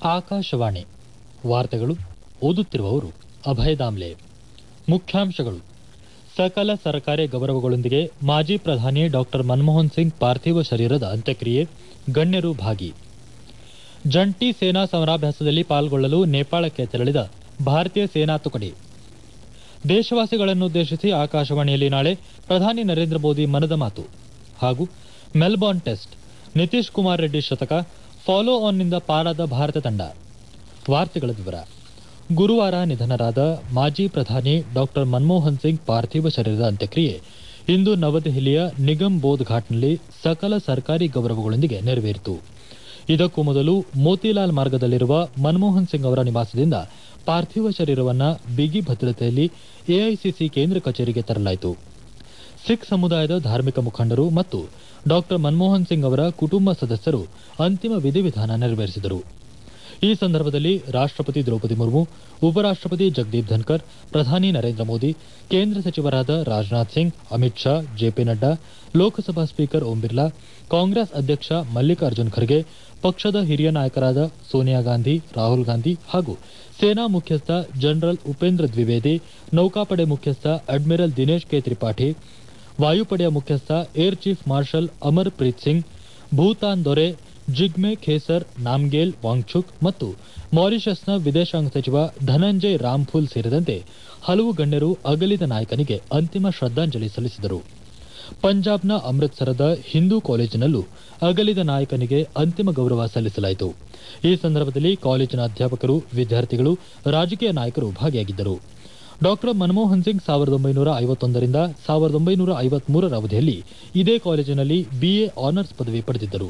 ಆಕಾಶವಾಣಿ ವಾರ್ತೆಗಳು ಓದುತ್ತಿರುವವರು ಅಭಯ ದಾಮ್ಲೆ ಮುಖ್ಯಾಂಶಗಳು ಸಕಲ ಸರ್ಕಾರಿ ಗೌರವಗಳೊಂದಿಗೆ ಮಾಜಿ ಪ್ರಧಾನಿ ಡಾಕ್ಟರ್ ಮನಮೋಹನ್ ಸಿಂಗ್ ಪಾರ್ಥಿವ ಶರೀರದ ಅಂತ್ಯಕ್ರಿಯೆ ಗಣ್ಯರು ಭಾಗಿ ಜಂಟಿ ಸೇನಾ ಸಮರಾಭ್ಯಾಸದಲ್ಲಿ ಪಾಲ್ಗೊಳ್ಳಲು ನೇಪಾಳಕ್ಕೆ ತೆರಳಿದ ಭಾರತೀಯ ಸೇನಾ ತುಕಡಿ ದೇಶವಾಸಿಗಳನ್ನುದ್ದೇಶಿಸಿ ಆಕಾಶವಾಣಿಯಲ್ಲಿ ನಾಳೆ ಪ್ರಧಾನಿ ನರೇಂದ್ರ ಮೋದಿ ಮನದ ಮಾತು ಹಾಗೂ ಮೆಲ್ಬೋರ್ನ್ ಟೆಸ್ಟ್ ನಿತೀಶ್ ಕುಮಾರ್ ರೆಡ್ಡಿ ಶತಕ ಫಾಲೋ ಆನ್ನಿಂದ ಪಾರಾದ ಭಾರತ ತಂಡ ವಾರ್ತೆಗಳ ವಿವರ ಗುರುವಾರ ನಿಧನರಾದ ಮಾಜಿ ಪ್ರಧಾನಿ ಡಾಕ್ಟರ್ ಮನಮೋಹನ್ ಸಿಂಗ್ ಪಾರ್ಥಿವ ಶರೀರದ ಅಂತ್ಯಕ್ರಿಯೆ ಇಂದು ನವದೆಹಲಿಯ ನಿಗಮ್ ಬೋಧ್ ಘಾಟ್ನಲ್ಲಿ ಸಕಲ ಸರ್ಕಾರಿ ಗೌರವಗಳೊಂದಿಗೆ ನೆರವೇರಿತು ಇದಕ್ಕೂ ಮೊದಲು ಮೋತಿಲಾಲ್ ಮಾರ್ಗದಲ್ಲಿರುವ ಮನಮೋಹನ್ ಸಿಂಗ್ ಅವರ ನಿವಾಸದಿಂದ ಪಾರ್ಥಿವ ಶರೀರವನ್ನ ಬಿಗಿ ಭದ್ರತೆಯಲ್ಲಿ ಎಐಸಿಸಿ ಕೇಂದ್ರ ಕಚೇರಿಗೆ ತರಲಾಯಿತು ಸಿಖ್ ಸಮುದಾಯದ ಧಾರ್ಮಿಕ ಮುಖಂಡರು ಮತ್ತು ಡಾಕ್ಟರ್ ಮನಮೋಹನ್ ಸಿಂಗ್ ಅವರ ಕುಟುಂಬ ಸದಸ್ಯರು ಅಂತಿಮ ವಿಧಿವಿಧಾನ ನೆರವೇರಿಸಿದರು ಈ ಸಂದರ್ಭದಲ್ಲಿ ರಾಷ್ಟ್ರಪತಿ ದ್ರೌಪದಿ ಮುರ್ಮು ಉಪರಾಷ್ಟ್ರಪತಿ ಜಗದೀಪ್ ಧನ್ಕರ್ ಪ್ರಧಾನಿ ನರೇಂದ್ರ ಮೋದಿ ಕೇಂದ್ರ ಸಚಿವರಾದ ರಾಜನಾಥ್ ಸಿಂಗ್ ಅಮಿತ್ ಶಾ ಜೆಪಿ ನಡ್ಡಾ ಲೋಕಸಭಾ ಸ್ಪೀಕರ್ ಓಂ ಬಿರ್ಲಾ ಕಾಂಗ್ರೆಸ್ ಅಧ್ಯಕ್ಷ ಮಲ್ಲಿಕಾರ್ಜುನ್ ಖರ್ಗೆ ಪಕ್ಷದ ಹಿರಿಯ ನಾಯಕರಾದ ಸೋನಿಯಾ ಗಾಂಧಿ ರಾಹುಲ್ ಗಾಂಧಿ ಹಾಗೂ ಸೇನಾ ಮುಖ್ಯಸ್ಥ ಜನರಲ್ ಉಪೇಂದ್ರ ದ್ವಿವೇದಿ ನೌಕಾಪಡೆ ಮುಖ್ಯಸ್ಥ ಅಡ್ಮಿರಲ್ ದಿನೇಶ್ ಕೆ ತ್ರಿಪಾಠಿ ವಾಯುಪಡೆಯ ಮುಖ್ಯಸ್ಥ air chief marshal Amar Preet Singh Bhutan ದೊರೆ ಜಿಗ್ಮೆ ಖೇಸರ್ ನಾಮ್ಗೇಲ್ ವಾಂಗ್ಚುಕ್ ಮತ್ತು ಮಾರಿಷಸ್ನ ವಿದೇಶಾಂಗ ಸಚಿವ ಧನಂಜಯ್ ರಾಮ್ಫುಲ್ ಸೇರಿದಂತೆ ಹಲವು ಗಣ್ಯರು ಅಗಲಿದ ನಾಯಕನಿಗೆ ಅಂತಿಮ ಶ್ರದ್ಧಾಂಜಲಿ ಸಲ್ಲಿಸಿದರು ಪಂಜಾಬ್ನ ಅಮೃತ್ಸರದ ಹಿಂದೂ ಕಾಲೇಜಿನಲ್ಲೂ ಅಗಲಿದ ನಾಯಕನಿಗೆ ಅಂತಿಮ ಗೌರವ ಸಲ್ಲಿಸಲಾಯಿತು ಈ ಸಂದರ್ಭದಲ್ಲಿ ಕಾಲೇಜಿನ ಅಧ್ಯಾಪಕರು ವಿದ್ಯಾರ್ಥಿಗಳು ರಾಜಕೀಯ ನಾಯಕರು ಭಾಗಿಯಾಗಿದ್ದರು ಡಾಕ್ಟರ್ ಮನಮೋಹನ್ ಸಿಂಗ್ ಸಾವಿರದ ಒಂಬೈನೂರ ಐವತ್ತೊಂದರಿಂದ ಸಾವಿರದ ಒಂಬೈನೂರ ಐವತ್ಮೂರರ ಅವಧಿಯಲ್ಲಿ ಇದೇ ಕಾಲೇಜಿನಲ್ಲಿ ಬಿಎ ಆನರ್ಸ್ ಪದವಿ ಪಡೆದಿದ್ದರು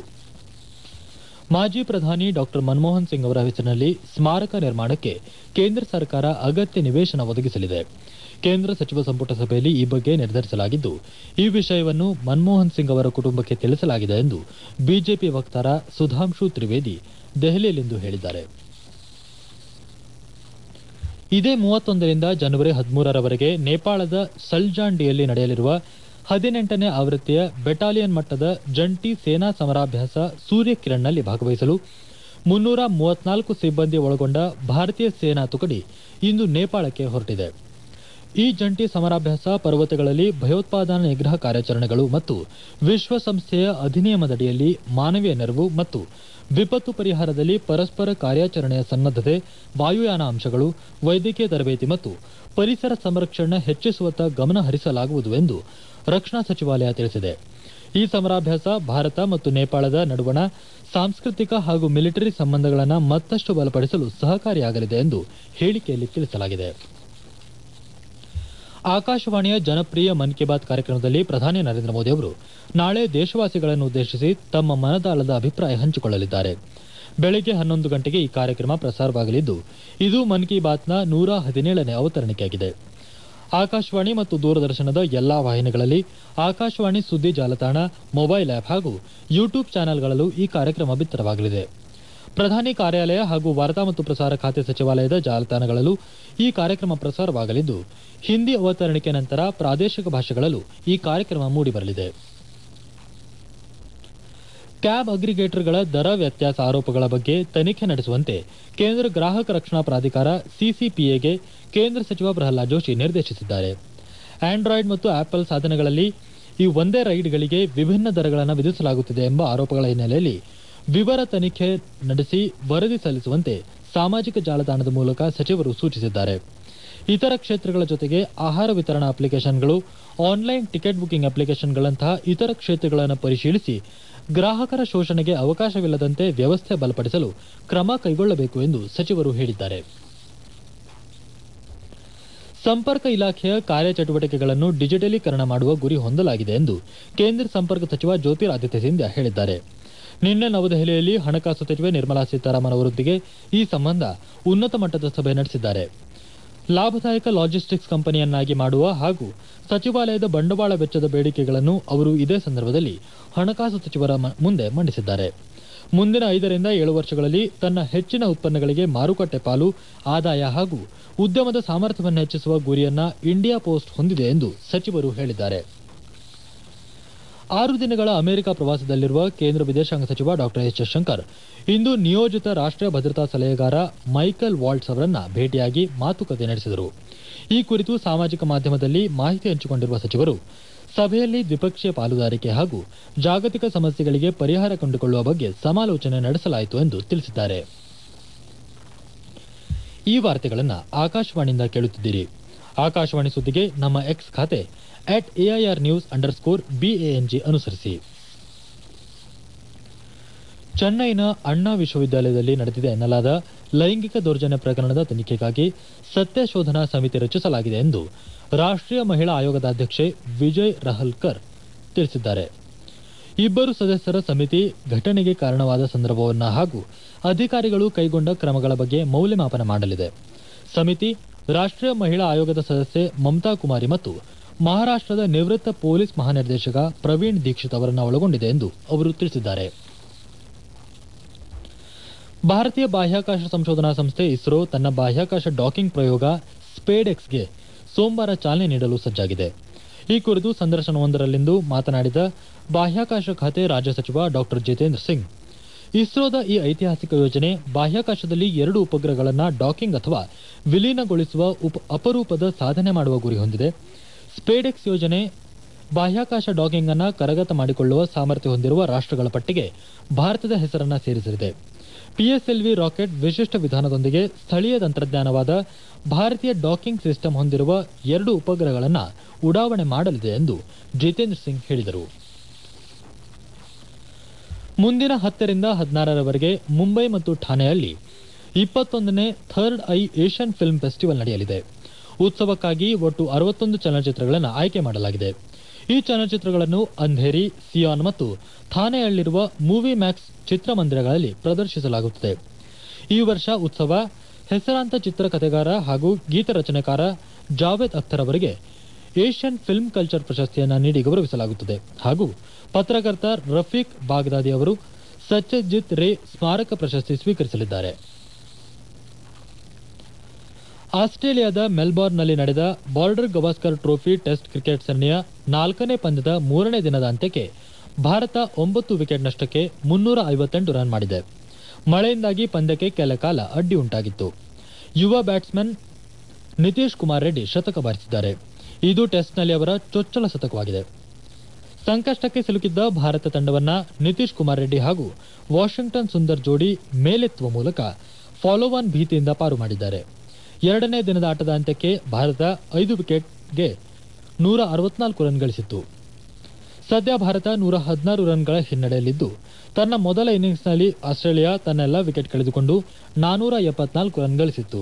ಮಾಜಿ ಪ್ರಧಾನಿ ಡಾಕ್ಟರ್ ಮನಮೋಹನ್ ಸಿಂಗ್ ಅವರ ಹೆಸರಿನಲ್ಲಿ ಸ್ಮಾರಕ ನಿರ್ಮಾಣಕ್ಕೆ ಕೇಂದ್ರ ಸರ್ಕಾರ ಅಗತ್ಯ ನಿವೇಶನ ಒದಗಿಸಲಿದೆ ಕೇಂದ್ರ ಸಚಿವ ಸಂಪುಟ ಸಭೆಯಲ್ಲಿ ಈ ಬಗ್ಗೆ ನಿರ್ಧರಿಸಲಾಗಿದ್ದು ಈ ವಿಷಯವನ್ನು ಮನಮೋಹನ್ ಸಿಂಗ್ ಅವರ ಕುಟುಂಬಕ್ಕೆ ತಿಳಿಸಲಾಗಿದೆ ಎಂದು ಬಿಜೆಪಿ ವಕ್ತಾರ ಸುಧಾಂಶು ತ್ರಿವೇದಿ ದೆಹಲಿಯಲ್ಲಿಂದು ಹೇಳಿದ್ದಾರೆ ಇದೇ ಮೂವತ್ತೊಂದರಿಂದ ಜನವರಿ ಹದಿಮೂರರವರೆಗೆ ನೇಪಾಳದ ಸಲ್ಜಾಂಡಿಯಲ್ಲಿ ನಡೆಯಲಿರುವ ಹದಿನೆಂಟನೇ ಆವೃತ್ತಿಯ ಬೆಟಾಲಿಯನ್ ಮಟ್ಟದ ಜಂಟಿ ಸೇನಾ ಸಮರಾಭ್ಯಾಸ ಸೂರ್ಯಕಿರಣ್ನಲ್ಲಿ ಭಾಗವಹಿಸಲು ಮುನ್ನೂರ ಮೂವತ್ನಾಲ್ಕು ಸಿಬ್ಬಂದಿ ಒಳಗೊಂಡ ಭಾರತೀಯ ಸೇನಾ ತುಕಡಿ ಇಂದು ನೇಪಾಳಕ್ಕೆ ಹೊರಟಿದೆ ಈ ಜಂಟಿ ಸಮರಾಭ್ಯಾಸ ಪರ್ವತಗಳಲ್ಲಿ ಭಯೋತ್ಪಾದನಾ ನಿಗ್ರಹ ಕಾರ್ಯಾಚರಣೆಗಳು ಮತ್ತು ವಿಶ್ವಸಂಸ್ಥೆಯ ಅಧಿನಿಯಮದಡಿಯಲ್ಲಿ ಮಾನವೀಯ ನೆರವು ಮತ್ತು ವಿಪತ್ತು ಪರಿಹಾರದಲ್ಲಿ ಪರಸ್ಪರ ಕಾರ್ಯಾಚರಣೆಯ ಸನ್ನದ್ಧತೆ ವಾಯುಯಾನ ಅಂಶಗಳು ವೈದ್ಯಕೀಯ ತರಬೇತಿ ಮತ್ತು ಪರಿಸರ ಸಂರಕ್ಷಣೆ ಹೆಚ್ಚಿಸುವತ್ತ ಗಮನ ಹರಿಸಲಾಗುವುದು ಎಂದು ರಕ್ಷಣಾ ಸಚಿವಾಲಯ ತಿಳಿಸಿದೆ ಈ ಸಮರಾಭ್ಯಾಸ ಭಾರತ ಮತ್ತು ನೇಪಾಳದ ನಡುವಣ ಸಾಂಸ್ಕೃತಿಕ ಹಾಗೂ ಮಿಲಿಟರಿ ಸಂಬಂಧಗಳನ್ನು ಮತ್ತಷ್ಟು ಬಲಪಡಿಸಲು ಸಹಕಾರಿಯಾಗಲಿದೆ ಎಂದು ಹೇಳಿಕೆಯಲ್ಲಿ ತಿಳಿಸಲಾಗಿದೆ ಆಕಾಶವಾಣಿಯ ಜನಪ್ರಿಯ ಮನ್ ಕಿ ಬಾತ್ ಕಾರ್ಯಕ್ರಮದಲ್ಲಿ ಪ್ರಧಾನಿ ನರೇಂದ್ರ ಮೋದಿ ಅವರು ನಾಳೆ ದೇಶವಾಸಿಗಳನ್ನು ಉದ್ದೇಶಿಸಿ ತಮ್ಮ ಮನದಾಳದ ಅಭಿಪ್ರಾಯ ಹಂಚಿಕೊಳ್ಳಲಿದ್ದಾರೆ ಬೆಳಗ್ಗೆ ಹನ್ನೊಂದು ಗಂಟೆಗೆ ಈ ಕಾರ್ಯಕ್ರಮ ಪ್ರಸಾರವಾಗಲಿದ್ದು ಇದು ಮನ್ ಕಿ ಬಾತ್ನ ನೂರ ಹದಿನೇಳನೇ ಅವತರಣಿಕೆಯಾಗಿದೆ ಆಕಾಶವಾಣಿ ಮತ್ತು ದೂರದರ್ಶನದ ಎಲ್ಲಾ ವಾಹಿನಿಗಳಲ್ಲಿ ಆಕಾಶವಾಣಿ ಸುದ್ದಿ ಜಾಲತಾಣ ಮೊಬೈಲ್ ಆಪ್ ಹಾಗೂ ಯೂಟ್ಯೂಬ್ ಚಾನೆಲ್ಗಳಲ್ಲೂ ಈ ಕಾರ್ಯಕ್ರಮ ಬಿತ್ತರವಾಗಲಿದೆ ಪ್ರಧಾನಿ ಕಾರ್ಯಾಲಯ ಹಾಗೂ ವಾರ್ತಾ ಮತ್ತು ಪ್ರಸಾರ ಖಾತೆ ಸಚಿವಾಲಯದ ಜಾಲತಾಣಗಳಲ್ಲೂ ಈ ಕಾರ್ಯಕ್ರಮ ಪ್ರಸಾರವಾಗಲಿದ್ದು ಹಿಂದಿ ಅವತರಣಿಕೆ ನಂತರ ಪ್ರಾದೇಶಿಕ ಭಾಷೆಗಳಲ್ಲೂ ಈ ಕಾರ್ಯಕ್ರಮ ಮೂಡಿಬರಲಿದೆ ಕ್ಯಾಬ್ ಅಗ್ರಿಗೇಟರ್ಗಳ ದರ ವ್ಯತ್ಯಾಸ ಆರೋಪಗಳ ಬಗ್ಗೆ ತನಿಖೆ ನಡೆಸುವಂತೆ ಕೇಂದ್ರ ಗ್ರಾಹಕ ರಕ್ಷಣಾ ಪ್ರಾಧಿಕಾರ ಸಿಸಿಪಿಎಗೆ ಕೇಂದ್ರ ಸಚಿವ ಪ್ರಹ್ಲಾದ್ ಜೋಶಿ ನಿರ್ದೇಶಿಸಿದ್ದಾರೆ ಆಂಡ್ರಾಯ್ಡ್ ಮತ್ತು ಆಪಲ್ ಸಾಧನಗಳಲ್ಲಿ ಈ ಒಂದೇ ರೈಡ್ಗಳಿಗೆ ವಿಭಿನ್ನ ದರಗಳನ್ನು ವಿಧಿಸಲಾಗುತ್ತಿದೆ ಎಂಬ ಆರೋಪಗಳ ಹಿನ್ನೆಲೆಯಲ್ಲಿ ವಿವರ ತನಿಖೆ ನಡೆಸಿ ವರದಿ ಸಲ್ಲಿಸುವಂತೆ ಸಾಮಾಜಿಕ ಜಾಲತಾಣದ ಮೂಲಕ ಸಚಿವರು ಸೂಚಿಸಿದ್ದಾರೆ ಇತರ ಕ್ಷೇತ್ರಗಳ ಜೊತೆಗೆ ಆಹಾರ ವಿತರಣಾ ಅಪ್ಲಿಕೇಶನ್ಗಳು ಆನ್ಲೈನ್ ಟಿಕೆಟ್ ಬುಕಿಂಗ್ ಅಪ್ಲಿಕೇಶನ್ಗಳಂತಹ ಇತರ ಕ್ಷೇತ್ರಗಳನ್ನು ಪರಿಶೀಲಿಸಿ ಗ್ರಾಹಕರ ಶೋಷಣೆಗೆ ಅವಕಾಶವಿಲ್ಲದಂತೆ ವ್ಯವಸ್ಥೆ ಬಲಪಡಿಸಲು ಕ್ರಮ ಕೈಗೊಳ್ಳಬೇಕು ಎಂದು ಸಚಿವರು ಹೇಳಿದ್ದಾರೆ ಸಂಪರ್ಕ ಇಲಾಖೆಯ ಕಾರ್ಯಚಟುವಟಿಕೆಗಳನ್ನು ಡಿಜಿಟಲೀಕರಣ ಮಾಡುವ ಗುರಿ ಹೊಂದಲಾಗಿದೆ ಎಂದು ಕೇಂದ್ರ ಸಂಪರ್ಕ ಸಚಿವ ಜ್ಯೋತಿರಾದಿತ್ಯ ಸಿಂಧ್ಯಾ ಹೇಳಿದ್ದಾರೆ ನಿನ್ನೆ ನವದೆಹಲಿಯಲ್ಲಿ ಹಣಕಾಸು ಸಚಿವೆ ನಿರ್ಮಲಾ ಸೀತಾರಾಮನ್ ಅವರೊಂದಿಗೆ ಈ ಸಂಬಂಧ ಉನ್ನತ ಮಟ್ಟದ ಸಭೆ ನಡೆಸಿದ್ದಾರೆ ಲಾಭದಾಯಕ ಲಾಜಿಸ್ಟಿಕ್ಸ್ ಕಂಪನಿಯನ್ನಾಗಿ ಮಾಡುವ ಹಾಗೂ ಸಚಿವಾಲಯದ ಬಂಡವಾಳ ವೆಚ್ಚದ ಬೇಡಿಕೆಗಳನ್ನು ಅವರು ಇದೇ ಸಂದರ್ಭದಲ್ಲಿ ಹಣಕಾಸು ಸಚಿವರ ಮ- ಮುಂದೆ ಮಂಡಿಸಿದ್ದಾರೆ ಮುಂದಿನ ಐದರಿಂದ ಏಳು ವರ್ಷಗಳಲ್ಲಿ ತನ್ನ ಹೆಚ್ಚಿನ ಉತ್ಪನ್ನಗಳಿಗೆ ಮಾರುಕಟ್ಟೆ ಪಾಲು ಆದಾಯ ಹಾಗೂ ಉದ್ಯಮದ ಸಾಮರ್ಥ್ಯವನ್ನು ಹೆಚ್ಚಿಸುವ ಗುರಿಯನ್ನ ಇಂಡಿಯಾ ಪೋಸ್ಟ್ ಹೊಂದಿದೆ ಎಂದು ಸಚಿವರು ಹೇಳಿದ್ದಾರೆ ಆರು ದಿನಗಳ ಅಮೆರಿಕ ಪ್ರವಾಸದಲ್ಲಿರುವ ಕೇಂದ್ರ ವಿದೇಶಾಂಗ ಸಚಿವ ಡಾಕ್ಟರ್ ಎಸ್ ಜಯಶಂಕರ್ ಇಂದು ನಿಯೋಜಿತ ರಾಷ್ಟ್ರೀಯ ಭದ್ರತಾ ಸಲಹೆಗಾರ ಮೈಕಲ್ ವಾಲ್ಟ್ಸ್ ಅವರನ್ನ ಭೇಟಿಯಾಗಿ ಮಾತುಕತೆ ನಡೆಸಿದರು ಈ ಕುರಿತು ಸಾಮಾಜಿಕ ಮಾಧ್ಯಮದಲ್ಲಿ ಮಾಹಿತಿ ಹಂಚಿಕೊಂಡಿರುವ ಸಚಿವರು ಸಭೆಯಲ್ಲಿ ದ್ವಿಪಕ್ಷೀಯ ಪಾಲುದಾರಿಕೆ ಹಾಗೂ ಜಾಗತಿಕ ಸಮಸ್ಯೆಗಳಿಗೆ ಪರಿಹಾರ ಕಂಡುಕೊಳ್ಳುವ ಬಗ್ಗೆ ಸಮಾಲೋಚನೆ ನಡೆಸಲಾಯಿತು ಎಂದು ತಿಳಿಸಿದ್ದಾರೆ ಈ ವಾರ್ತೆಗಳನ್ನು ಆಕಾಶವಾಣಿಯಿಂದ ಕೇಳುತ್ತಿದ್ದೀರಿ ಆಕಾಶವಾಣಿ ಸುದ್ದಿಗೆ ನಮ್ಮ ಎಕ್ಸ್ ಖಾತೆ at AIR news underscore BANG ಅನುಸರಿಸಿ ಚೆನ್ನೈನ ಅಣ್ಣಾ ವಿಶ್ವವಿದ್ಯಾಲಯದಲ್ಲಿ ನಡೆದಿದೆ ಎನ್ನಲಾದ ಲೈಂಗಿಕ ದೌರ್ಜನ್ಯ ಪ್ರಕರಣದ ತನಿಖೆಗಾಗಿ ಸತ್ಯ ಶೋಧನಾ ಸಮಿತಿ ರಚಿಸಲಾಗಿದೆ ಎಂದು ರಾಷ್ಟ್ರೀಯ ಮಹಿಳಾ ಆಯೋಗದ ಅಧ್ಯಕ್ಷೆ ವಿಜಯ್ ರಹಲ್ಕರ್ ತಿಳಿಸಿದ್ದಾರೆ ಇಬ್ಬರು ಸದಸ್ಯರ ಸಮಿತಿ ಘಟನೆಗೆ ಕಾರಣವಾದ ಸಂದರ್ಭವನ್ನ ಹಾಗೂ ಅಧಿಕಾರಿಗಳು ಕೈಗೊಂಡ ಕ್ರಮಗಳ ಬಗ್ಗೆ ಮೌಲ್ಯಮಾಪನ ಮಾಡಲಿದೆ ಸಮಿತಿ ರಾಷ್ಟ್ರೀಯ ಮಹಿಳಾ ಆಯೋಗದ ಸದಸ್ಯೆ ಮಮತಾ ಕುಮಾರಿ ಮತ್ತು ಮಹಾರಾಷ್ಟ್ರದ ನಿವೃತ್ತ ಪೊಲೀಸ್ ಮಹಾನಿರ್ದೇಶಕ ಪ್ರವೀಣ್ ದೀಕ್ಷಿತ್ ಅವರನ್ನು ಒಳಗೊಂಡಿದೆ ಎಂದು ಅವರು ತಿಳಿಸಿದ್ದಾರೆ ಭಾರತೀಯ ಬಾಹ್ಯಾಕಾಶ ಸಂಶೋಧನಾ ಸಂಸ್ಥೆ ಇಸ್ರೋ ತನ್ನ ಬಾಹ್ಯಾಕಾಶ ಡಾಕಿಂಗ್ ಪ್ರಯೋಗ ಸ್ಪೇಡೆಕ್ಸ್ಗೆ ಸೋಮವಾರ ಚಾಲನೆ ನೀಡಲು ಸಜ್ಜಾಗಿದೆ ಈ ಕುರಿತು ಸಂದರ್ಶನವೊಂದರಲ್ಲಿಂದು ಮಾತನಾಡಿದ ಬಾಹ್ಯಾಕಾಶ ಖಾತೆ ರಾಜ್ಯ ಸಚಿವ ಡಾಕ್ಟರ್ ಜಿತೇಂದ್ರ ಸಿಂಗ್ ಇಸ್ರೋದ ಈ ಐತಿಹಾಸಿಕ ಯೋಜನೆ ಬಾಹ್ಯಾಕಾಶದಲ್ಲಿ ಎರಡು ಉಪಗ್ರಹಗಳನ್ನು ಡಾಕಿಂಗ್ ಅಥವಾ ವಿಲೀನಗೊಳಿಸುವ ಉಪ ಅಪರೂಪದ ಸಾಧನೆ ಮಾಡುವ ಗುರಿ ಹೊಂದಿದೆ ಸ್ಪೇಡೆಕ್ಸ್ ಯೋಜನೆ ಬಾಹ್ಯಾಕಾಶ ಡಾಕಿಂಗ್ ಅನ್ನ ಕರಗತ ಮಾಡಿಕೊಳ್ಳುವ ಸಾಮರ್ಥ್ಯ ಹೊಂದಿರುವ ರಾಷ್ಟ್ರಗಳ ಪಟ್ಟಿಗೆ ಭಾರತದ ಹೆಸರನ್ನ ಸೇರಿಸಲಿದೆ ಪಿಎಸ್ಎಲ್ವಿ ರಾಕೆಟ್ ವಿಶಿಷ್ಟ ವಿಧಾನದೊಂದಿಗೆ ಸ್ಥಳೀಯ ತಂತ್ರಜ್ಞಾನವಾದ ಭಾರತೀಯ ಡಾಕಿಂಗ್ ಸಿಸ್ಟಮ್ ಹೊಂದಿರುವ ಎರಡು ಉಪಗ್ರಹಗಳನ್ನು ಉಡಾವಣೆ ಮಾಡಲಿದೆ ಎಂದು ಜಿತೇಂದ್ರ ಸಿಂಗ್ ಹೇಳಿದರು ಮುಂದಿನ ಹತ್ತರಿಂದ ಹದಿನಾರರವರೆಗೆ ಮುಂಬೈ ಮತ್ತು ಠಾಣೆಯಲ್ಲಿ ಇಪ್ಪತ್ತೊಂದನೇ third eye Asian film festival ನಡೆಯಲಿದೆ ಉತ್ಸವಕ್ಕಾಗಿ ಒಟ್ಟು ಅರವತ್ತೊಂದು ಚಲನಚಿತ್ರಗಳನ್ನು ಆಯ್ಕೆ ಮಾಡಲಾಗಿದೆ ಈ ಚಲನಚಿತ್ರಗಳನ್ನು ಅಂಧೇರಿ ಸಿಯಾನ್ ಮತ್ತು ಥಾನೆಯಲ್ಲಿರುವ ಮೂವಿ ಮ್ಯಾಕ್ಸ್ ಚಿತ್ರಮಂದಿರಗಳಲ್ಲಿ ಪ್ರದರ್ಶಿಸಲಾಗುತ್ತದೆ ಈ ವರ್ಷ ಉತ್ಸವ ಹೆಸರಾಂತ ಚಿತ್ರಕಥೆಗಾರ ಹಾಗೂ ಗೀತ ರಚನೆಕಾರ ಜಾವೇದ್ ಅಖ್ತರ್ ಅವರಿಗೆ ಏಷ್ಯನ್ ಫಿಲ್ಮ್ ಕಲ್ಚರ್ ಪ್ರಶಸ್ತಿಯನ್ನು ನೀಡಿ ಗೌರವಿಸಲಾಗುತ್ತದೆ ಹಾಗೂ ಪತ್ರಕರ್ತ ರಫೀಕ್ ಬಾಗ್ದಾದಿ ಅವರು ಸತ್ಯಜಿತ್ ರೇ ಸ್ಮಾರಕ ಪ್ರಶಸ್ತಿ ಸ್ವೀಕರಿಸಲಿದ್ದಾರೆ ಆಸ್ಟ್ರೇಲಿಯಾದ ಮೆಲ್ಬೋರ್ನ್ನಲ್ಲಿ ನಡೆದ Border Gavaskar trophy test cricket ಸರಣಿಯ ನಾಲ್ಕನೇ ಪಂದ್ಯದ ಮೂರನೇ ದಿನದ ಅಂತ್ಯಕ್ಕೆ ಭಾರತ ಒಂಬತ್ತು ವಿಕೆಟ್ ನಷ್ಟಕ್ಕೆ ಮುನ್ನೂರ ಐವತ್ತೆಂಟು ರನ್ ಮಾಡಿದೆ ಮಳೆಯಿಂದಾಗಿ ಪಂದ್ಯಕ್ಕೆ ಕೆಲ ಕಾಲ ಅಡ್ಡಿ ಉಂಟಾಗಿತ್ತು ಯುವ ಬ್ಯಾಟ್ಸ್ಮನ್ ನಿತೀಶ್ ಕುಮಾರ್ ರೆಡ್ಡಿ ಶತಕ ಬಾರಿಸಿದ್ದಾರೆ ಇದು ಟೆಸ್ಟ್ನಲ್ಲಿ ಅವರ ಚೊಚ್ಚಲ ಶತಕವಾಗಿದೆ ಸಂಕಷ್ಟಕ್ಕೆ ಸಿಲುಕಿದ್ದ ಭಾರತ ತಂಡವನ್ನ ನಿತೀಶ್ ಕುಮಾರ್ ರೆಡ್ಡಿ ಹಾಗೂ ವಾಷಿಂಗ್ಟನ್ ಸುಂದರ್ ಜೋಡಿ ಮೇಲೆತ್ತುವ ಮೂಲಕ ಫಾಲೋ ಆನ್ ಭೀತಿಯಿಂದ ಪಾರು ಮಾಡಿದ್ದಾರೆ ಎರಡನೇ ದಿನದ ಆಟದ ಅಂತ್ಯಕ್ಕೆ ಭಾರತ ಐದು ವಿಕೆಟ್ಗೆ ನೂರ ಅರವತ್ನಾಲ್ಕು ರನ್ ಗಳಿಸಿತ್ತು ಸದ್ಯ ಭಾರತ ನೂರ ಹದಿನಾರು ರನ್ಗಳ ಹಿನ್ನಡೆಯಲ್ಲಿದ್ದು ತನ್ನ ಮೊದಲ ಇನ್ನಿಂಗ್ಸ್ನಲ್ಲಿ ಆಸ್ಟ್ರೇಲಿಯಾ ತನ್ನೆಲ್ಲ ವಿಕೆಟ್ ಕಳೆದುಕೊಂಡು ನಾನೂರ ಎಪ್ಪತ್ನಾಲ್ಕು ರನ್ ಗಳಿಸಿತ್ತು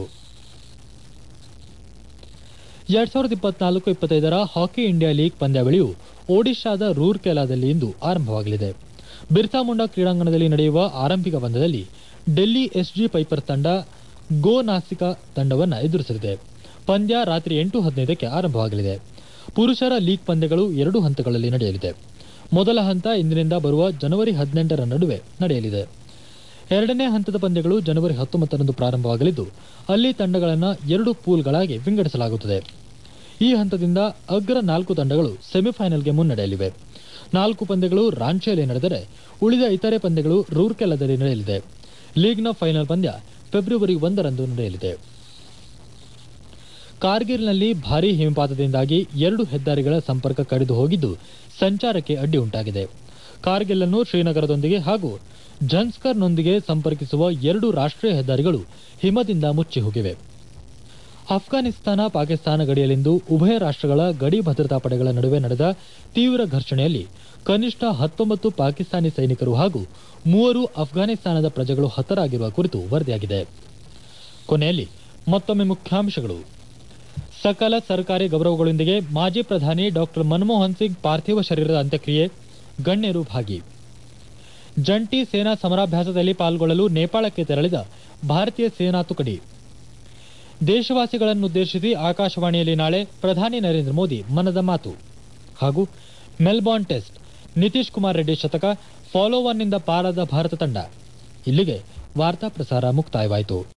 ಎರಡ್ ಸಾವಿರದ ಇಪ್ಪತ್ನಾಲ್ಕು ಇಪ್ಪತ್ತೈದರ ಹಾಕಿ ಇಂಡಿಯಾ ಲೀಗ್ ಪಂದ್ಯಾವಳಿಯು ಒಡಿಶಾದ ರೂರ್ಕೆಲಾದಲ್ಲಿ ಇಂದು ಆರಂಭವಾಗಲಿದೆ ಬಿರ್ಸಾ ಮುಂಡಾ ಕ್ರೀಡಾಂಗಣದಲ್ಲಿ ನಡೆಯುವ ಆರಂಭಿಕ ಪಂದ್ಯದಲ್ಲಿ ಡೆಲ್ಲಿ ಎಸ್ಜಿ ಪೈಪರ್ ತಂಡ ಗೋ ನಾಸಿಕಾ ತಂಡವನ್ನು ಎದುರಿಸಲಿದೆ ಪಂದ್ಯ ರಾತ್ರಿ ಎಂಟು ಹದಿನೈದಕ್ಕೆ ಆರಂಭವಾಗಲಿದೆ ಪುರುಷರ ಲೀಗ್ ಪಂದ್ಯಗಳು ಎರಡು ಹಂತಗಳಲ್ಲಿ ನಡೆಯಲಿದೆ ಮೊದಲ ಹಂತ ಇಂದಿನಿಂದ ಬರುವ ಜನವರಿ ಹದಿನೆಂಟರ ನಡುವೆ ನಡೆಯಲಿದೆ ಎರಡನೇ ಹಂತದ ಪಂದ್ಯಗಳು ಜನವರಿ ಹತ್ತೊಂಬತ್ತರಂದು ಪ್ರಾರಂಭವಾಗಲಿದ್ದು ಅಲ್ಲಿ ತಂಡಗಳನ್ನು ಎರಡು ಪೂಲ್ಗಳಾಗಿ ವಿಂಗಡಿಸಲಾಗುತ್ತದೆ ಈ ಹಂತದಿಂದ ಅಗ್ರ ನಾಲ್ಕು ತಂಡಗಳು ಸೆಮಿಫೈನಲ್ಗೆ ಮುನ್ನಡೆಯಲಿವೆ ನಾಲ್ಕು ಪಂದ್ಯಗಳು ರಾಂಚಿಯಲ್ಲಿ ನಡೆದರೆ ಉಳಿದ ಇತರೆ ಪಂದ್ಯಗಳು ರೂರ್ಕೆಲಾದಲ್ಲಿ ನಡೆಯಲಿದೆ ಲೀಗ್ನ ಫೈನಲ್ ಪಂದ್ಯ ಫೆಬ್ರವರಿ ಒಂದರಂದು ನಡೆಯಲಿದೆ ಕಾರ್ಗಿಲ್ನಲ್ಲಿ ಭಾರೀ ಹಿಮಪಾತದಿಂದಾಗಿ ಎರಡು ಹೆದ್ದಾರಿಗಳ ಸಂಪರ್ಕ ಕಡಿದು ಹೋಗಿದ್ದು ಸಂಚಾರಕ್ಕೆ ಅಡ್ಡಿ ಉಂಟಾಗಿದೆ ಕಾರ್ಗಿಲ್ ಅನ್ನು ಶ್ರೀನಗರದೊಂದಿಗೆ ಹಾಗೂ ಝನ್ಸ್ಕರ್ನೊಂದಿಗೆ ಸಂಪರ್ಕಿಸುವ ಎರಡು ರಾಷ್ಟ್ರೀಯ ಹೆದ್ದಾರಿಗಳು ಹಿಮದಿಂದ ಮುಚ್ಚಿ ಹೋಗಿವೆ ಅಫ್ಘಾನಿಸ್ತಾನ ಪಾಕಿಸ್ತಾನ ಗಡಿಯಲ್ಲಿಂದು ಉಭಯ ರಾಷ್ಟ್ರಗಳ ಗಡಿ ಭದ್ರತಾ ಪಡೆಗಳ ನಡುವೆ ನಡೆದ ತೀವ್ರ ಘರ್ಷಣೆಯಲ್ಲಿ ಕನಿಷ್ಠ ಹತ್ತೊಂಬತ್ತು ಪಾಕಿಸ್ತಾನಿ ಸೈನಿಕರು ಹಾಗೂ ಮೂವರು ಅಫ್ಘಾನಿಸ್ತಾನದ ಪ್ರಜೆಗಳು ಹತರಾಗಿರುವ ಕುರಿತು ವರದಿಯಾಗಿದೆ ಕೊನೆಯಲ್ಲಿ ಮತ್ತೊಮ್ಮೆ ಮುಖ್ಯಾಂಶಗಳು ಸಕಲ ಸರ್ಕಾರಿ ಗೌರವಗಳೊಂದಿಗೆ ಮಾಜಿ ಪ್ರಧಾನಿ ಡಾಕ್ಟರ್ ಮನಮೋಹನ್ ಸಿಂಗ್ ಪಾರ್ಥಿವ ಶರೀರದ ಅಂತ್ಯಕ್ರಿಯೆ ಗಣ್ಯರು ಭಾಗಿ ಜಂಟಿ ಸೇನಾ ಸಮರಾಭ್ಯಾಸದಲ್ಲಿ ಪಾಲ್ಗೊಳ್ಳಲು ನೇಪಾಳಕ್ಕೆ ತೆರಳಿದ ಭಾರತೀಯ ಸೇನಾ ತುಕಡಿ ದೇಶವಾಸಿಗಳನ್ನುದ್ದೇಶಿಸಿ ಆಕಾಶವಾಣಿಯಲ್ಲಿ ನಾಳೆ ಪ್ರಧಾನಿ ನರೇಂದ್ರ ಮೋದಿ ಮನದ ಮಾತು ಹಾಗೂ ಮೆಲ್ಬೋರ್ನ್ ಟೆಸ್ಟ್ ನಿತೀಶ್ ಕುಮಾರ್ ರೆಡ್ಡಿ ಶತಕ ಫಾಲೋ ಒನ್ನಿಂದ ಪಾರಾದ ಭಾರತ ತಂಡ ಇಲ್ಲಿಗೆ ವಾರ್ತಾ ಪ್ರಸಾರ ಮುಕ್ತಾಯವಾಯಿತು